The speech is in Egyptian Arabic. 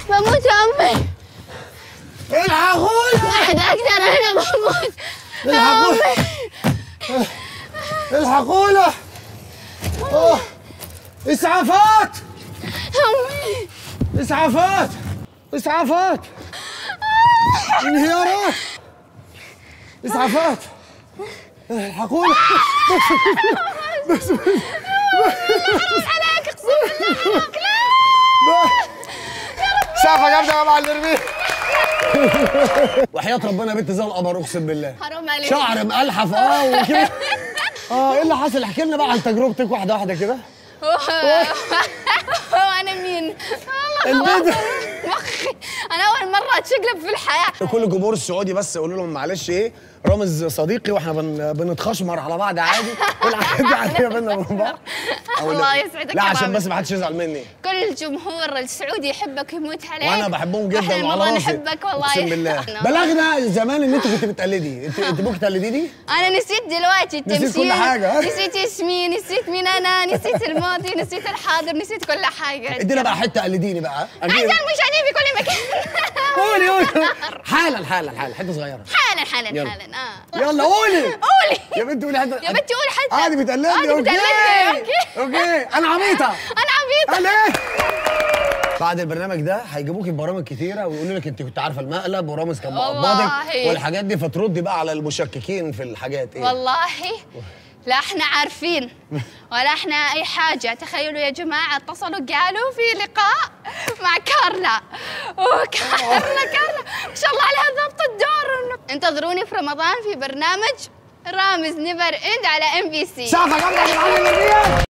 بموت يا امي الحقونا واحد اقدر انا بموت يا الحقونا امي الحقونا أوه. اسعافات يا امي اسعافات اسعافات انهيارات اسعافات الحقونا عليك اقسم سقفة جامدة يا معلم الرميل وحياة ربنا بنت زي القمر اقسم بالله حرام عليك شعر مقلحف اه وكده اه ايه اللي حصل احكي لنا بقى عن تجربتك واحدة واحدة كده هو انا مين؟ والله البنت. خلاص مخي انا اول مره اتشقلب في الحياه كل الجمهور السعودي بس قولوا لهم معلش ايه رامز صديقي واحنا بن... بنتخشمر على بعض عادي والحاجات دي عاديه بينا وبين بعض أو الله لا. يسعدك لا يا عشان رامز. بس ما حدش يزعل مني كل الجمهور السعودي يحبك ويموت عليك وانا بحبهم جدا واحنا وعلى مره راسي نحبك والله اقسم بالله إحنا- بلغنا زمان ان انت كنت بتقلدي انت انت ممكن تقلدي انا نسيت دلوقتي التمثيل نسيت كل حاجة. نسيت اسمي نسيت مين انا نسيت الماضي نسيت الحاضر نسيت كل حاجه ادينا بقى حته قلديني بقى عايزة أكيد. المشاهدين في كل مكان قولي قولي حالا حالا حالا حته صغيره حالا حالا يلا. حالا اه يلا قولي قولي يا بنتي قولي حته يا بنتي قولي حتى عادي بتقلدني عادي اوكي بتقلدني، اوكي اوكي انا عبيطه انا عبيطه انا ايه بعد البرنامج ده هيجيبوكي ببرامج كتيره ويقولوا لك انت كنت عارفه المقلب ورامز كان والله. مقبضك والحاجات دي فتردي بقى على المشككين في الحاجات ايه والله لا احنا عارفين ولا احنا اي حاجه تخيلوا يا جماعه اتصلوا قالوا في لقاء مع كارلا وكارلا كارلا ما شاء الله عليها ضبط الدور انتظروني في رمضان في برنامج رامز نيفر اند على ام بي سي سقفه جامده يا معلم الرياض